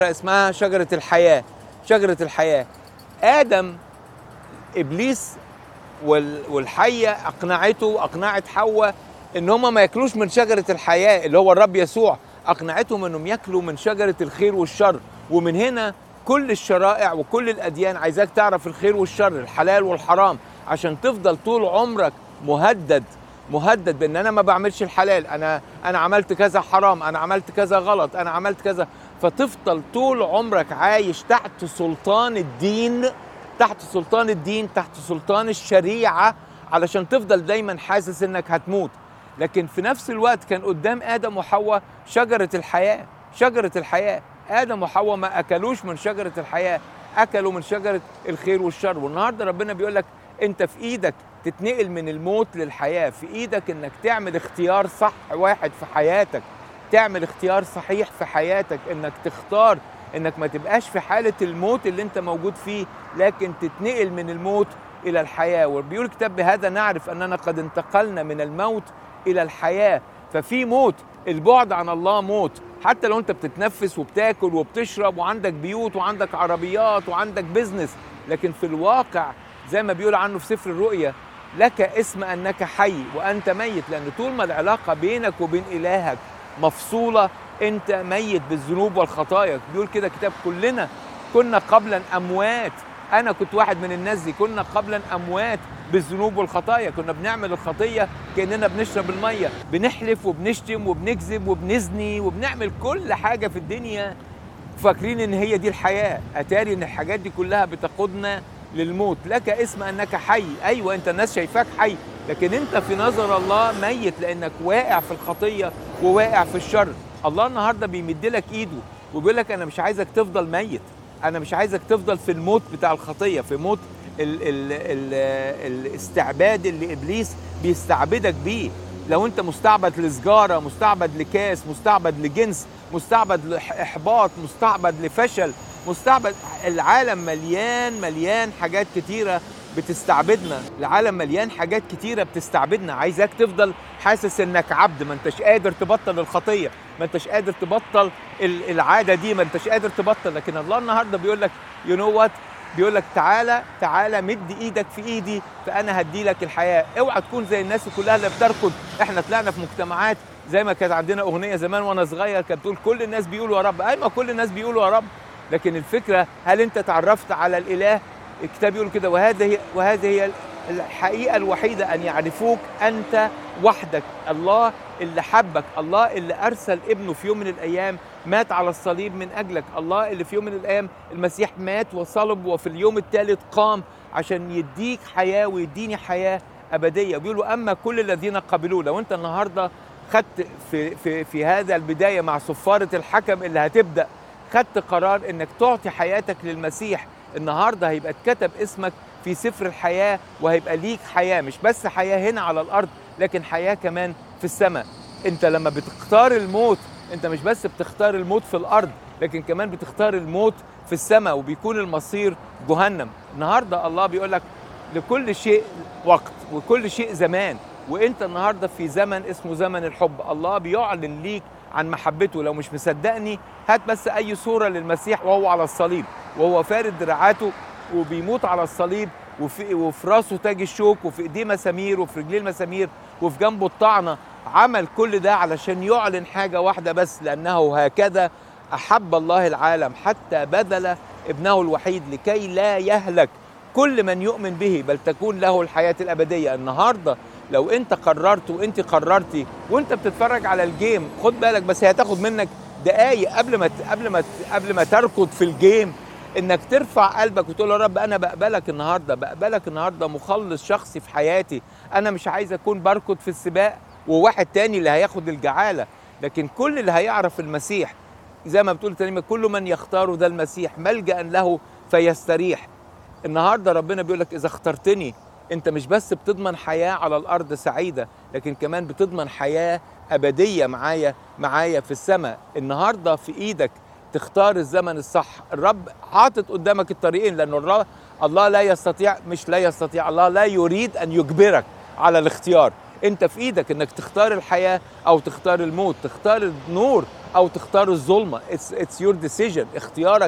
اسمها شجرة الحياة شجرة الحياة آدم إبليس وال- والحية أقنعته وأقنعت حواء إن هما ما ياكلوش من شجرة الحياة اللي هو الرب يسوع أقنعتهم إنهم ياكلوا من شجرة الخير والشر ومن هنا كل الشرائع وكل الأديان عايزاك تعرف الخير والشر الحلال والحرام عشان تفضل طول عمرك مهدد مهدد بان انا ما بعملش الحلال انا انا عملت كذا حرام انا عملت كذا غلط انا عملت كذا فتفضل طول عمرك عايش تحت سلطان الدين تحت سلطان الدين تحت سلطان الشريعه علشان تفضل دايما حاسس انك هتموت لكن في نفس الوقت كان قدام ادم وحواء شجره الحياه شجره الحياه ادم وحواء ما اكلوش من شجره الحياه اكلوا من شجره الخير والشر والنهارده ربنا بيقول لك انت في ايدك تتنقل من الموت للحياه في ايدك انك تعمل اختيار صح واحد في حياتك تعمل اختيار صحيح في حياتك انك تختار انك ما تبقاش في حاله الموت اللي انت موجود فيه لكن تتنقل من الموت الى الحياه وبيقول الكتاب بهذا نعرف اننا قد انتقلنا من الموت الى الحياه ففي موت البعد عن الله موت حتى لو انت بتتنفس وبتاكل وبتشرب وعندك بيوت وعندك عربيات وعندك بيزنس لكن في الواقع زي ما بيقول عنه في سفر الرؤيا لك اسم انك حي وانت ميت لان طول ما العلاقه بينك وبين الهك مفصوله انت ميت بالذنوب والخطايا بيقول كده كتاب كلنا كنا قبلا اموات انا كنت واحد من الناس دي كنا قبلا اموات بالذنوب والخطايا كنا بنعمل الخطيه كاننا بنشرب الميه بنحلف وبنشتم وبنكذب وبنزني وبنعمل كل حاجه في الدنيا فاكرين ان هي دي الحياه اتاري ان الحاجات دي كلها بتقودنا للموت لك اسم انك حي ايوه انت الناس شايفاك حي لكن انت في نظر الله ميت لانك واقع في الخطيه وواقع في الشر الله النهارده بيمد لك ايده وبيقول لك انا مش عايزك تفضل ميت انا مش عايزك تفضل في الموت بتاع الخطيه في موت ال ال ال الاستعباد اللي ابليس بيستعبدك بيه لو انت مستعبد لسجاره مستعبد لكاس مستعبد لجنس مستعبد لاحباط مستعبد لفشل مستعبد العالم مليان مليان حاجات كتيره بتستعبدنا العالم مليان حاجات كتيره بتستعبدنا عايزك تفضل حاسس انك عبد ما انتش قادر تبطل الخطيه ما انتش قادر تبطل ال- العاده دي ما انتش قادر تبطل لكن الله النهارده بيقول لك يو نو وات بيقول لك تعالى تعالى مد ايدك في ايدي فانا هدي لك الحياه اوعى تكون زي الناس كلها اللي بتركض احنا طلعنا في مجتمعات زي ما كانت عندنا اغنيه زمان وانا صغير كانت بتقول كل الناس بيقولوا يا رب ايوه كل الناس بيقولوا يا رب لكن الفكره هل انت تعرفت على الاله الكتاب يقول كده وهذه هي وهذه هي الحقيقه الوحيده ان يعرفوك انت وحدك الله اللي حبك الله اللي ارسل ابنه في يوم من الايام مات على الصليب من اجلك الله اللي في يوم من الايام المسيح مات وصلب وفي اليوم الثالث قام عشان يديك حياه ويديني حياه ابديه بيقولوا اما كل الذين قبلوه لو انت النهارده خدت في في في هذا البدايه مع صفاره الحكم اللي هتبدا خدت قرار انك تعطي حياتك للمسيح النهارده هيبقى اتكتب اسمك في سفر الحياه وهيبقى ليك حياه مش بس حياه هنا على الارض لكن حياه كمان في السماء انت لما بتختار الموت انت مش بس بتختار الموت في الارض لكن كمان بتختار الموت في السماء وبيكون المصير جهنم النهارده الله بيقول لك لكل شيء وقت وكل شيء زمان وانت النهارده في زمن اسمه زمن الحب الله بيعلن ليك عن محبته لو مش مصدقني هات بس اي صوره للمسيح وهو على الصليب وهو فارد دراعاته وبيموت على الصليب وفي, وفي راسه تاج الشوك وفي ايديه مسامير وفي رجليه المسامير وفي جنبه الطعنه عمل كل ده علشان يعلن حاجه واحده بس لانه هكذا احب الله العالم حتى بذل ابنه الوحيد لكي لا يهلك كل من يؤمن به بل تكون له الحياه الابديه النهارده لو انت قررت وانت قررتي وانت بتتفرج على الجيم خد بالك بس هي هتاخد منك دقايق قبل ما قبل ما قبل ما تركض في الجيم انك ترفع قلبك وتقول يا رب انا بقبلك النهارده بقبلك النهارده مخلص شخصي في حياتي انا مش عايز اكون بركض في السباق وواحد تاني اللي هياخد الجعاله لكن كل اللي هيعرف المسيح زي ما بتقول تاني كل من يختار ذا المسيح ملجا له فيستريح النهارده ربنا بيقول لك اذا اخترتني انت مش بس بتضمن حياه على الارض سعيده لكن كمان بتضمن حياه ابديه معايا معايا في السماء النهارده في ايدك تختار الزمن الصح الرب حاطط قدامك الطريقين لانه الرب الله لا يستطيع مش لا يستطيع الله لا يريد ان يجبرك على الاختيار انت في ايدك انك تختار الحياه او تختار الموت تختار النور او تختار الظلمه اتس اتس يور ديسيجن اختيارك